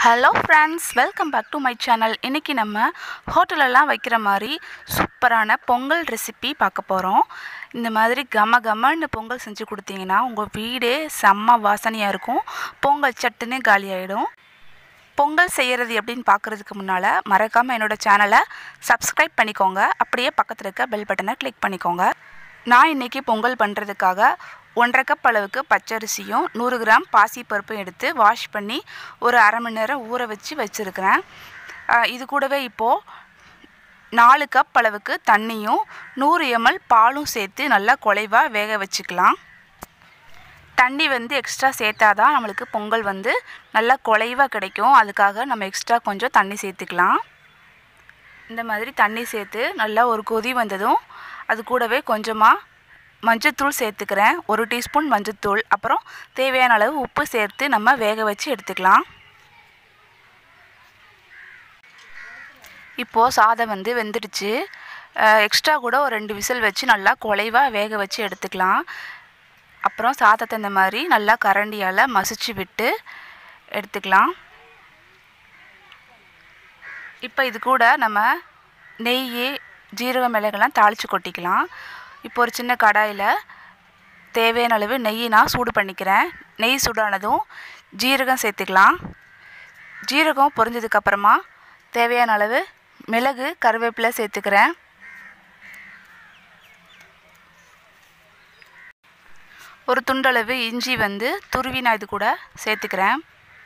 hello friends welcome back to my channel இன்றைக்கி நம்ம ஹோட்டலெல்லாம் வைக்கிற மாதிரி சூப்பரான பொங்கல் ரெசிபி பார்க்க போகிறோம் இந்த மாதிரி கம கமன்னு பொங்கல் செஞ்சு கொடுத்தீங்கன்னா உங்கள் வீடே செம்ம வாசனையாக இருக்கும் பொங்கல் சட்டுன்னு காலியாகிடும் பொங்கல் செய்கிறது எப்படின்னு பார்க்குறதுக்கு முன்னால் மறக்காமல் என்னோடய சேனலை சப்ஸ்கிரைப் பண்ணிக்கோங்க அப்படியே பக்கத்தில் இருக்க பெல் பட்டனை கிளிக் பண்ணிக்கோங்க நான் இன்றைக்கி பொங்கல் பண்ணுறதுக்காக ஒன்றரை கப் அளவுக்கு பச்சரிசியும் நூறு கிராம் பாசிப்பருப்பும் எடுத்து வாஷ் பண்ணி ஒரு அரை மணி நேரம் ஊற வச்சு வச்சுருக்கிறேன் இது கூடவே இப்போது நாலு கப் அளவுக்கு தண்ணியும் நூறு எம்எல் பாலும் சேர்த்து நல்லா குலைவாக வேக வச்சுக்கலாம் தண்ணி வந்து எக்ஸ்ட்ரா சேர்த்தா தான் நம்மளுக்கு பொங்கல் வந்து நல்லா குலைவாக கிடைக்கும் அதுக்காக நம்ம எக்ஸ்ட்ரா கொஞ்சம் தண்ணி சேர்த்துக்கலாம் இந்த மாதிரி தண்ணி சேர்த்து நல்லா ஒரு கொதி வந்ததும் அது கூடவே கொஞ்சமாக மஞ்சத்தூள் சேர்த்துக்கிறேன் ஒரு டீஸ்பூன் மஞ்சத்தூள் அப்புறம் தேவையான அளவு உப்பு சேர்த்து நம்ம வேக வச்சு எடுத்துக்கலாம் இப்போது சாதம் வந்து வெந்துடுச்சு எக்ஸ்ட்ரா கூட ஒரு ரெண்டு விசில் வச்சு நல்லா குலைவாக வேக வச்சு எடுத்துக்கலாம் அப்புறம் சாதத்தை இந்த மாதிரி நல்லா கரண்டியால் மசிச்சு விட்டு எடுத்துக்கலாம் இப்போ இது கூட நம்ம நெய் ஜீரக மிளகெல்லாம் தாளித்து கொட்டிக்கலாம் இப்போ ஒரு சின்ன கடாயில் தேவையான அளவு நெய் நான் சூடு பண்ணிக்கிறேன் நெய் சூடானதும் ஜீரகம் சேர்த்துக்கலாம் ஜீரகம் பொரிஞ்சதுக்கப்புறமா தேவையான அளவு மிளகு கருவேப்பிலை சேர்த்துக்கிறேன் ஒரு துண்டளவு இஞ்சி வந்து துருவி நான் இது கூட சேர்த்துக்கிறேன்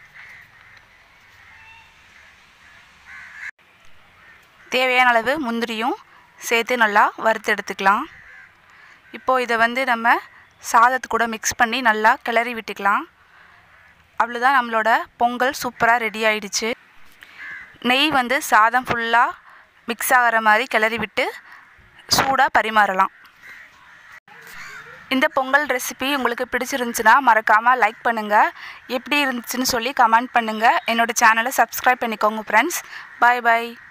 தேவையான அளவு முந்திரியும் சேர்த்து நல்லா வறுத்து எடுத்துக்கலாம் இப்போது இதை வந்து நம்ம சாதத்து கூட மிக்ஸ் பண்ணி நல்லா கிளறி விட்டுக்கலாம் அவ்வளோதான் நம்மளோட பொங்கல் சூப்பராக ரெடி ஆயிடுச்சு நெய் வந்து சாதம் ஃபுல்லாக மிக்ஸ் ஆகிற மாதிரி கிளறி விட்டு சூடாக பரிமாறலாம் இந்த பொங்கல் ரெசிபி உங்களுக்கு பிடிச்சிருந்துச்சுன்னா மறக்காமல் லைக் பண்ணுங்கள் எப்படி இருந்துச்சுன்னு சொல்லி கமெண்ட் பண்ணுங்கள் என்னோடய சேனலை சப்ஸ்கிரைப் பண்ணிக்கோங்க ஃப்ரெண்ட்ஸ் பாய் பாய்